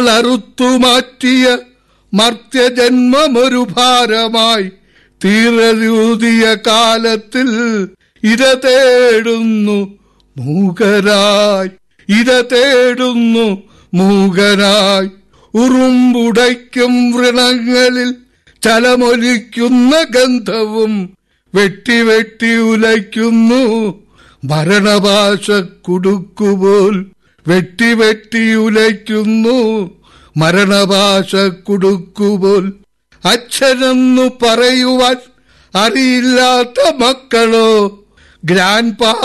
അറുത്തുമാറ്റിയ മർത്യജന്മമൊരു ഭാരമായി തീരരൂതിയ കാലത്തിൽ ഇര തേടുന്നു മൂകരായി ഇര തേടുന്നു മൂകരായി ഉറുമ്പുടയ്ക്കും വൃണങ്ങളിൽ ചലമൊലിക്കുന്ന ഗന്ധവും വെട്ടി വെട്ടി ഉലയ്ക്കുന്നു മരണഭാഷ കുടുക്കുപോൽ വെട്ടി വെട്ടി ഉലയ്ക്കുന്നു മരണഭാഷ കുടുക്കുപോൽ അച്ഛനെന്നു പറയുവാൻ അറിയില്ലാത്ത മക്കളോ ഗ്രാൻഡ്